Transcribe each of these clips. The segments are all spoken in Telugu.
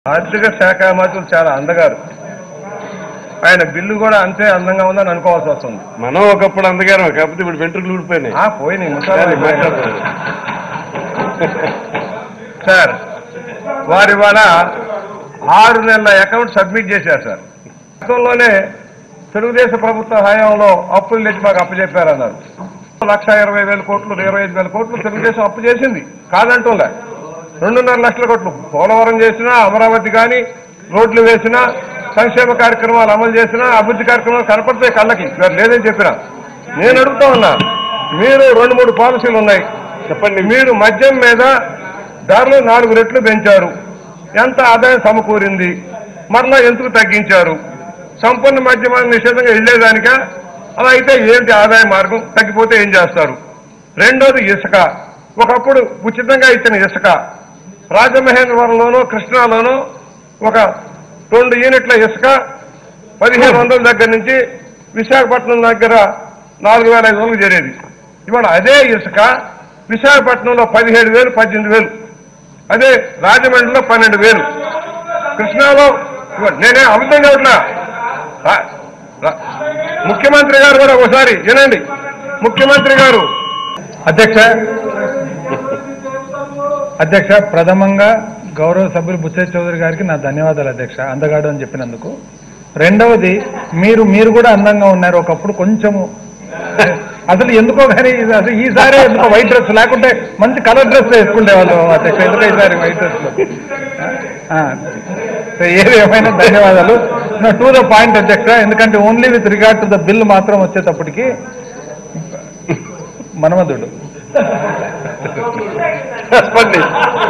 ఆర్థిక శాఖ మంత్రులు చాలా అందగారు ఆయన బిల్లు కూడా అంతే అందంగా ఉందని అనుకోవాల్సి వస్తుంది మనం ఒకప్పుడు అందగారం కాకపోతే ఇప్పుడు వెంట్రుకలు ఊడిపోయినాయి ఆ పోయినాయి ముసలాలు సరే, అయిపోయినాయి. మాట్లాడదాం. సార్ వారి వాళ్ళ ఆరు నెలల అకౌంట్ సబ్మిట్ చేశారు సార్ గతంలోనే తెలుగుదేశం ప్రభుత్వ హయాంలో అప్పులు తెచ్చి మాకు అప్పచెప్పారన్నారు లక్ష ఇరవై వేల కోట్లు ఇరవై ఐదు వేల కోట్లు తెలుగుదేశం అప్పు చేసింది కాదంటూలే రెండున్నర లక్షల కోట్లు పోలవరం చేసినా అమరావతి కానీ రోడ్లు వేసినా సంక్షేమ కార్యక్రమాలు అమలు చేసినా అభివృద్ధి కార్యక్రమాలు కనపడతాయి కళ్ళకి ఇవాళ లేదని చెప్పినా నేను అడుగుతా ఉన్నా మీరు రెండు మూడు పాలసీలు ఉన్నాయి చెప్పండి మీరు మద్యం మీద ధరలు నాలుగు రెట్లు పెంచారు ఎంత ఆదాయం సమకూరింది మరలా ఎందుకు తగ్గించారు సంపూర్ణ మద్యమాన్ని నిషేధంగా వెళ్ళేదానిక అలా అయితే ఏంటి ఆదాయ మార్గం తగ్గిపోతే ఏం చేస్తారు రెండోది ఇసుక ఒకప్పుడు ఉచితంగా ఇచ్చిన ఇసుక రాజమహేంద్రవరంలోనూ కృష్ణాలోనూ ఒక రెండు యూనిట్ల ఇసుక పదిహేను వందల దగ్గర నుంచి విశాఖపట్నం దగ్గర నాలుగు వేల ఐదు వందలకు చేరేది ఇవాళ అదే ఇసుక విశాఖపట్నంలో పదిహేడు వేలు పద్దెనిమిది వేలు అదే రాజమండ్రిలో పన్నెండు వేలు కృష్ణాలో ఇవాళ నేనే అబద్ధం చెప్పట్లా రా- రా- ముఖ్యమంత్రి గారు కూడా ఒకసారి వినండి ముఖ్యమంత్రి గారు అధ్యక్ష అధ్యక్ష ప్రథమంగా గౌరవ సభ్యులు బుచ్చయ్య చౌదరి గారికి నా ధన్యవాదాలు అధ్యక్ష అందగాడు అని చెప్పినందుకు రెండవది మీరు మీరు కూడా అందంగా ఉన్నారు ఒకప్పుడు కొంచెము అసలు ఎందుకో కానీ ఇది అసలు ఈసారి ఎందుకో వైట్ డ్రెస్ లేకుంటే మంచి కలర్ డ్రెస్ వేసుకుంటే వాళ్ళు అధ్యక్ష ఎందుకో ఈసారి వైట్ డ్రెస్ ఏది ఏమైనా ధన్యవాదాలు టు ద పాయింట్ అధ్యక్ష ఎందుకంటే only with regard to the bill మాత్రం వచ్చేటప్పటికి మనమధుడు చెప్పండి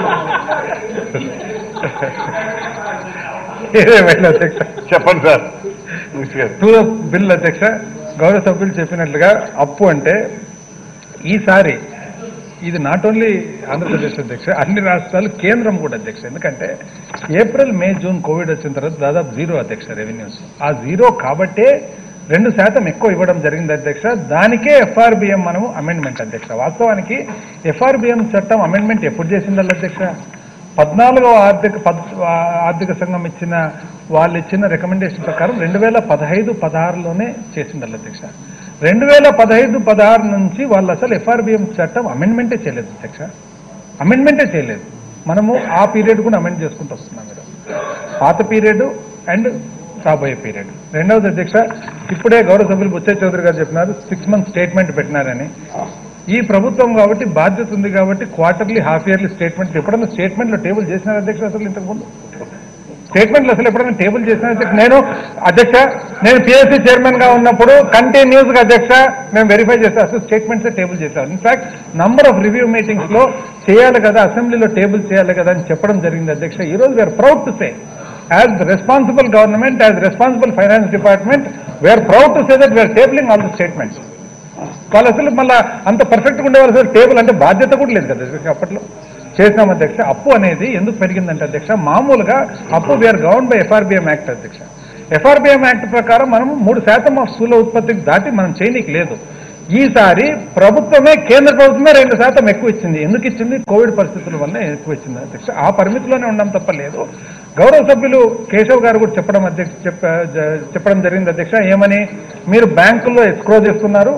ఏదేమైనా అధ్యక్ష చెప్పండి సార్ మినిస్టర్ గారు టూ బిల్ అధ్యక్ష గౌరవ సభ్యులు చెప్పినట్లుగా అప్పు అంటే ఈసారి ఇది నాట్ ఓన్లీ ఆంధ్రప్రదేశ్ అధ్యక్ష అన్ని రాష్ట్రాలు కేంద్రం కూడా అధ్యక్ష ఎందుకంటే ఏప్రిల్ మే జూన్ కోవిడ్ వచ్చిన తర్వాత దాదాపు జీరో అధ్యక్ష రెవెన్యూస్ ఆ జీరో కాబట్టే రెండు శాతం ఎక్కువ ఇవ్వడం జరిగింది అధ్యక్ష దానికే ఎఫ్ఆర్బిఎం మనము అమెండ్మెంట్ అధ్యక్ష వాస్తవానికి ఎఫ్ఆర్బిఎం చట్టం అమెండ్మెంట్ ఎప్పుడు చేసిండాలి అధ్యక్ష పద్నాలుగో ఆర్థిక పద్ ఆర్థిక సంఘం ఇచ్చిన వాళ్ళు ఇచ్చిన రికమెండేషన్ ప్రకారం రెండు వేల పదహైదు పదహారులోనే చేసిండాలి అధ్యక్ష రెండు వేల పదహైదు పదహారు నుంచి వాళ్ళు అసలు ఎఫ్ఆర్బిఎం చట్టం అమెండ్మెంటే చేయలేదు అధ్యక్ష అమెండ్మెంటే చేయలేదు మనము ఆ పీరియడ్ కూడా అమెండ్ చేసుకుంటూ వస్తున్నాం మీరు పాత పీరియడ్ అండ్ రాబోయే పీరియడ్ రెండవది అధ్యక్ష ఇప్పుడే గౌరవ సభ్యులు బుచ్చయ్య చౌదరి గారు చెప్పినారు సిక్స్ మంత్ స్టేట్మెంట్ పెట్టినారని ఈ ప్రభుత్వం కాబట్టి బాధ్యత ఉంది కాబట్టి క్వార్టర్లీ హాఫ్ ఇయర్లీ స్టేట్మెంట్ ఎప్పుడైనా స్టేట్మెంట్లో టేబుల్ చేసినారు అధ్యక్ష అసలు ఇంతకుముందు స్టేట్మెంట్లు అసలు ఎప్పుడైనా టేబుల్ చేసిన అధ్యక్ష నేను అధ్యక్ష నేను పిఎస్సీ చైర్మన్ గా ఉన్నప్పుడు కంటిన్యూస్ గా అధ్యక్ష మేము వెరిఫై చేస్తాం అసలు స్టేట్మెంట్స్ టేబుల్ చేస్తాం in fact number of review meetings లో చేయాలి కదా అసెంబ్లీలో టేబుల్ చేయాలి కదా అని చెప్పడం జరిగింది అధ్యక్ష ఈ రోజు we are proud to say as responsible government as responsible finance department we are proud to say that we are tabling all the statements వాళ్ళు అసలు మళ్ళీ అంత పర్ఫెక్ట్గా ఉండేవాళ్ళు అసలు టేబుల్ అంటే బాధ్యత కూడా లేదు కదా అధ్యక్ష అప్పట్లో చేసినాం అధ్యక్ష అప్పు అనేది ఎందుకు పెరిగిందంటే అధ్యక్ష మామూలుగా అప్పు we are govern by FRBM act అధ్యక్ష ఎఫ్ఆర్బిఎం యాక్ట్ ప్రకారం మనం మూడు శాతం ఆఫ్ స్థూల ఉత్పత్తికి దాటి మనం చేయనీకి లేదు ఈసారి ప్రభుత్వమే కేంద్ర ప్రభుత్వమే రెండు శాతం ఎక్కువ ఇచ్చింది ఎందుకు ఇచ్చింది కోవిడ్ పరిస్థితుల వల్ల ఎక్కువ ఇచ్చింది అధ్యక్ష ఆ పరిమితిలోనే ఉండడం తప్ప లేదు గౌరవ సభ్యులు కేశవ్ గారు కూడా చెప్పడం అధ్యక్ష చెప్ప- జ- చెప్పడం జరిగింది అధ్యక్ష ఏమని మీరు బ్యాంకుల్లో ఎస్క్రో చేస్తున్నారు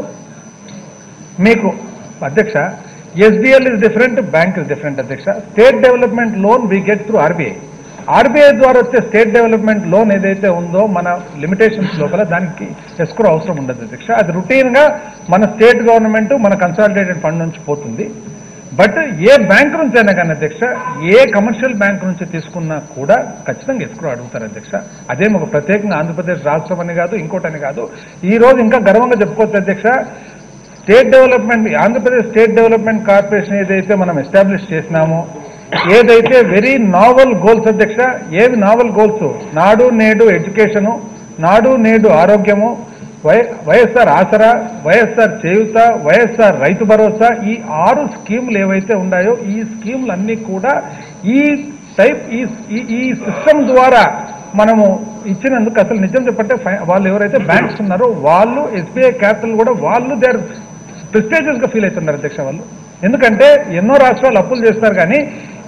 మీకు అధ్యక్ష SDL is different bank is different అధ్యక్ష state development loan we get through RBI RBI ద్వారా వచ్చే స్టేట్ డెవలప్మెంట్ లోన్ ఏదైతే ఉందో మన లిమిటేషన్స్ లోపల దానికి ఎస్క్రో అవసరం ఉండదు అధ్యక్ష అది రొటీన్ గా మన స్టేట్ గవర్నమెంట్ మన కన్సాలిడేటెడ్ ఫండ్ నుంచి పోతుంది బట్ ఏ బ్యాంక్ నుంచి అయినా కానీ అధ్యక్ష ఏ కమర్షియల్ బ్యాంక్ నుంచి తీసుకున్నా కూడా ఖచ్చితంగా ఎస్క్రో అడుగుతారు అధ్యక్ష అదేం ఒక ప్రత్యేకంగా ఆంధ్రప్రదేశ్ రాష్ట్రం అని కాదు ఇంకోటని కాదు ఈ రోజు ఇంకా గర్వంగా చెప్పుకోవచ్చు అధ్యక్ష state development Andhra Pradesh state development corporation ఏదైతే మనం ఎస్టాబ్లిష్ చేసినామో ఏదైతే వెరీ నావల్ గోల్స్ అధ్యక్ష ఏవి నావల్ గోల్స్ నాడు నేడు ఎడ్యుకేషను నాడు నేడు ఆరోగ్యము వై వైఎస్ఆర్ ఆసరా వైఎస్ఆర్ చేయుత వైఎస్ఆర్ రైతు భరోసా ఈ ఆరు స్కీములు ఏవైతే ఉన్నాయో ఈ స్కీములన్నీ కూడా ఈ టైప్ ఈ ఈ- ఈ సిస్టమ్ ద్వారా మనము ఇచ్చినందుకు అసలు నిజం చెప్పంటే ఫై- వాళ్ళు ఎవరైతే బ్యాంక్స్ ఉన్నారో వాళ్ళు ఎస్బీఐ క్యాపిటల్ కూడా వాళ్ళు దేర్ ప్రెస్టేజియస్ గా ఫీల్ అవుతున్నారు అధ్యక్ష వాళ్ళు ఎందుకంటే ఎన్నో రాష్ట్రాలు అప్పులు చేస్తారు కానీ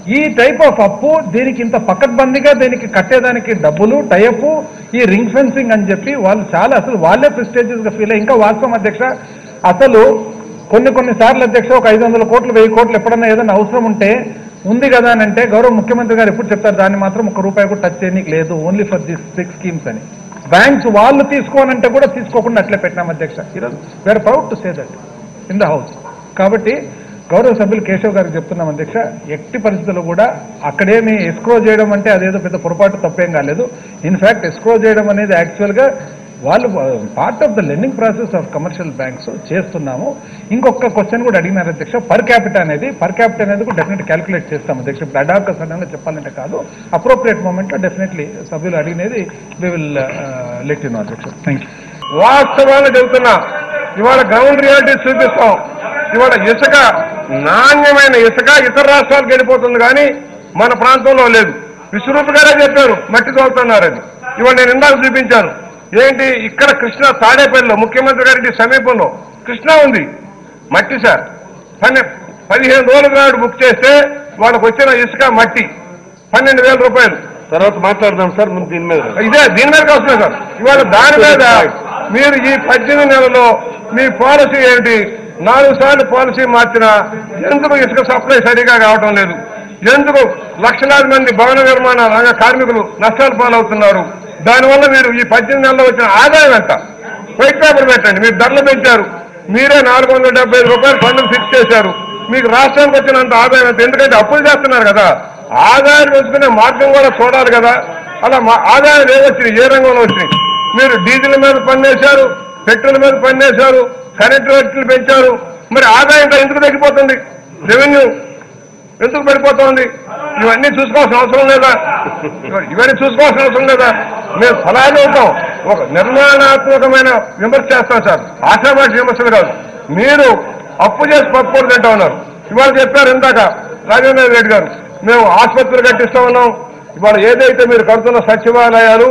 ఈ టైప్ ఆఫ్ అప్పు దీనికి ఇంత పకడ్బందీగా దీనికి కట్టేదానికి డబ్బులు టైప్ ఈ రింగ్ ఫెన్సింగ్ అని చెప్పి వాళ్ళు చాలా అసలు వాళ్ళే ప్రెస్టేజియస్ గా ఫీల్ అయ్యి ఇంకా వాస్తవం అధ్యక్ష అసలు కొన్ని కొన్ని సార్లు అధ్యక్ష ఒక ఐదు వందల కోట్లు వెయ్యి కోట్లు ఎప్పుడన్నా ఏదైనా అవసరం ఉంటే ఉంది కదా అని అంటే గౌరవ ముఖ్యమంత్రి గారు ఎప్పుడు చెప్తారు దాన్ని మాత్రం ఒక రూపాయి కూడా టచ్ చేయడానికి లేదు only for this six schemes అని బ్యాంక్స్ వాళ్ళు తీసుకోనంటే కూడా తీసుకోకుండా అట్లే పెట్టినాం అధ్యక్ష ఈరోజు we're proud to say that in the house కాబట్టి గౌరవ సభ్యులు కేశవ్ గారికి చెప్తున్నాం అధ్యక్ష ఎట్టి పరిస్థితుల్లో కూడా అక్కడేమి ఎస్క్రో చేయడం అంటే అదేదో పెద్ద పొరపాటు తప్పేం కాలేదు ఇన్ఫ్యాక్ట్ ఎస్క్రో చేయడం అనేది యాక్చువల్గా వాళ్ళు part of the lending process of commercial banks చేస్తున్నాము ఇంకొక క్వశ్చన్ కూడా అడిగినారు అధ్యక్ష పర్ క్యాపిటల్ అనేది పర్ క్యాపిటల్ అనేది కూడా డెఫినెట్ క్యాలిక్యులేట్ చేస్తాం అధ్యక్ష ఇప్పుడు అడాక్ సడన్గా చెప్పాలంటే కాదు అప్రోప్రియేట్ మూమెంట్లో డెఫినెట్లీ సభ్యులు అడిగినది we will let you know అధ్యక్ష థ్యాంక్ యూ వాస్తవాలు చెబుతున్నా ఇవాళ గ్రౌండ్ రియాలిటీ చూపిస్తాం ఇవాళ ఇసుక నాణ్యమైన ఇసుక ఇతర రాష్ట్రాలకు వెళ్ళిపోతుంది కానీ మన ప్రాంతంలో లేదు విశ్వరూప్ గారే చెప్పారు మట్టి తోలుతున్నారు అది ఇవాళ నేను ఇందాక చూపించాను ఏంటి ఇక్కడ కృష్ణ తాడేపల్లిలో ముఖ్యమంత్రి గారికి సమీపంలో కృష్ణ ఉంది మట్టి సార్ పన్నె పదిహేను రోజుల నాడు బుక్ చేస్తే వాళ్ళకు వచ్చిన ఇసుక మట్టి పన్నెండు వేల రూపాయలు తర్వాత మాట్లాడదాం సార్ ముందు దీని మీద ఇదే దీని మీద వస్తుంది సార్ ఇవాళ దాని మీద మీరు ఈ పద్దెనిమిది నెలలో మీ పాలసీ ఏంటి నాలుగు సార్లు పాలసీ మార్చినా ఎందుకు ఇసుక సప్లై సరిగా కావటం లేదు ఎందుకు లక్షలాది మంది భవన నిర్మాణ రంగ కార్మికులు నష్టాలు పాలవుతున్నారు దానివల్ల మీరు ఈ పద్దెనిమిది నెలల్లో వచ్చిన ఆదాయం ఎంత వైట్ పేపర్ పెట్టండి మీరు ధరలు పెంచారు మీరే నాలుగు వందల డెబ్బై ఐదు రూపాయలు ఫండ్లు ఫిక్స్ చేశారు మీకు రాష్ట్రానికి వచ్చినంత ఆదాయం ఎంత ఎందుకంటే అప్పులు చేస్తున్నారు కదా ఆదాయం పెంచుకునే మార్గం కూడా చూడాలి కదా అలా మా ఆదాయాలు ఏవచ్చినాయి ఏ రంగంలో వచ్చినాయి మీరు డీజిల్ మీద పన్నేశారు పెట్రోల్ మీద పన్నేశారు కరెంటు రేట్లు పెంచారు మరి ఆదాయం ఇంకా ఎందుకు తగ్గిపోతుంది రెవెన్యూ ఎందుకు పడిపోతోంది ఇవన్నీ చూసుకోవాల్సిన అవసరం లేదా ఇవన్నీ చూసుకోవాల్సిన అవసరం లేదా మేము ఫలాలు అవుతాం ఒక నిర్మాణాత్మకమైన విమర్శ చేస్తాం సార్ ఆశాభాష విమర్శలు కాదు మీరు అప్పు చేసి పప్పుకోడు తింటా ఉన్నారు ఇవాళ చెప్పారు ఇందాక రాజేంద్ర రెడ్డి గారు మేము ఆసుపత్రులు కట్టిస్తా ఉన్నాం ఇవాళ ఏదైతే మీరు కడుతున్న సచివాలయాలు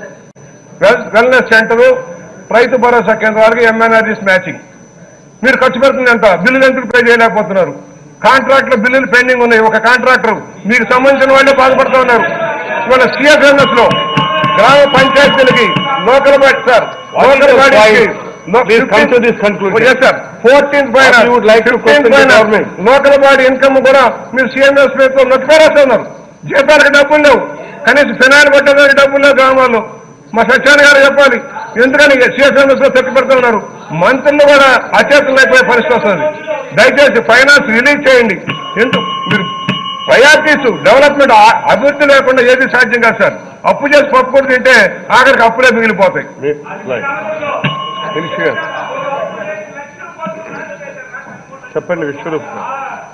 వెల్ వెల్నెస్ సెంటరు రైతు భరోసా కేంద్రాలకి ఎంఎన్ఆర్జీస్ మ్యాచింగ్ మీరు ఖర్చు పెడుతుంది ఎంత బిల్లులు ఎందుకు పే చేయలేకపోతున్నారు కాంట్రాక్టర్ బిల్లులు పెండింగ్ ఉన్నాయి ఒక కాంట్రాక్టర్ మీకు సంబంధించిన వాళ్ళే బాధపడుతూ ఉన్నారు ఇవాళ సిఎస్ఎంఎస్ లో గ్రామ పంచాయతీలకి లోకల్ బాడీ సార్ లోకల్ బాడీకి Please come to this conclusion. Sir fourteenth పైన What you would like to 15th question the పైన government? లోకల్ బాడీ ఇన్కమ్ కూడా మీరు సిఎంఎస్ పేరుతో నొక్కిపారేస్తున్నారు జీతాలకు డబ్బులు లేవు కనీసం ఫినాయిల్ కొట్టడానికి డబ్బులు లేవు గ్రామాల్లో మా సత్యాన్ని గారు చెప్పాలి ఎందుకని సిఎస్ఎంఎస్ లో తప్పి పెడుతున్నారు మంత్రులు కూడా అచేతలు అయిపోయే పరిస్థితి వస్తుంది దయచేసి ఫైనాన్స్ రిలీజ్ చేయండి ఎందుకు మీరు ప్రయారిటీస్ డెవలప్మెంట్ ఆ- అభివృద్ధి లేకుండా ఏది సాధ్యం కాదు సార్ అప్పు చేసి పప్పు కూడా తింటే ఆఖరికి అప్పులే మిగిలిపోతాయి తెలుసు గారు చెప్పండి విశ్వరూప్ గారు.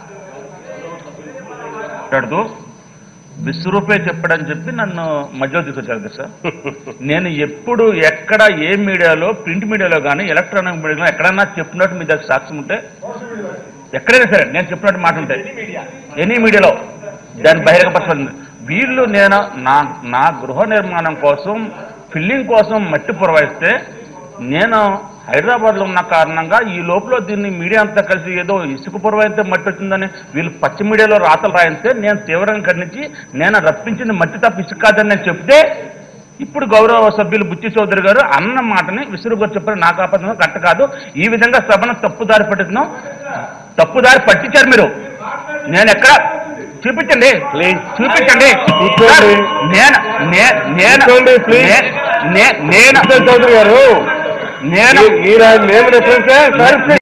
మాట్లాడుతూ విశ్వరూపే చెప్పడని చెప్పి నన్ను మధ్యలో తీసుకొచ్చారు కదా సార్ నేను ఎప్పుడు ఎక్కడ ఏ మీడియాలో ప్రింట్ మీడియాలో కానీ ఎలక్ట్రానిక్ మీడియాలో ఎక్కడన్నా చెప్పినట్టు మీ దగ్గర సాక్ష్యం ఉంటే ఎక్కడైనా సరే నేను చెప్పినట్టు మాట ఉంటాయి ఎనీ మీడియాలో దాన్ని బహిరంగపరచాలి వీళ్ళు నేను నా నా గృహ నిర్మాణం కోసం ఫిల్లింగ్ కోసం మట్టి పురవాయిస్తే నేను హైదరాబాద్లో ఉన్న కారణంగా ఈ లోపల దీన్ని మీడియా అంతా కలిసి ఏదో ఇసుక పురవాయితే మట్టి వచ్చిందని వీళ్ళు పచ్చి మీడియాలో రాతలు రాయిస్తే నేను తీవ్రంగా ఖండించి నేను రప్పించింది మట్టి తప్ప ఇసుక కాదని నేను చెప్తే ఇప్పుడు గౌరవ సభ్యులు బుచ్చి చౌదరి గారు అన్న మాటని విసురు గారు చెప్పారు నాకు ఆపదం కరెక్ట్ కాదు ఈ విధంగా సభను తప్పుదారి పట్టిస్తున్నాం తప్పుదారి పట్టించారు మీరు నేను ఎక్కడ చూపించండి Please. చూపించండి కూర్చోండి. సార్, నేను నే- నేను కూర్చోండి, please. నే- నే- నేను విశ్వరూప్ చౌదరి గారు నేను మీరు ఆయన నేమ్ రెఫరెన్స్ సార్